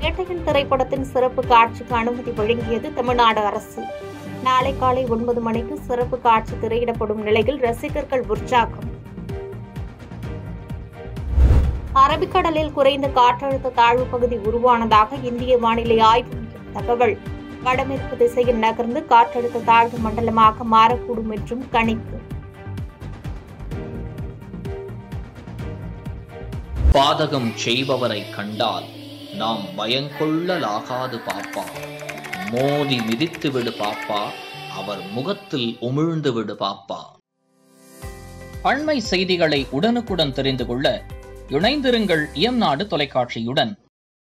வேட்டையன் திரைப்படத்தின் சிறப்பு காட்சிக்கு அனுமதி வழங்கியது தமிழ்நாடு அரசு நாளை காலை ஒன்பது மணிக்கு சிறப்பு காட்சி திரையிடப்படும் நிலையில் ரசிகர்கள் உற்சாகம் அரபிக்கடலில் குறைந்த காற்றழுத்த தாழ்வு பகுதி உருவானதாக இந்திய வானிலை ஆய்வு மையம் தகவல் வடமேற்கு திசையில் நகர்ந்து காற்றழுத்த தாழ்வு மண்டலமாக மாறக்கூடும் என்றும் கணிப்பு பாதகம் செய்பவரை கண்டால் நாம் பயங்கொள்ளலாகாது பாப்பா மோதி மிதித்து விடு பாப்பா அவர் முகத்தில் உமிழ்ந்து விடு பாப்பா அண்மை செய்திகளை உடனுக்குடன் தெரிந்து கொள்ள இணைந்திருங்கள் இயம்நாடு தொலைக்காட்சியுடன்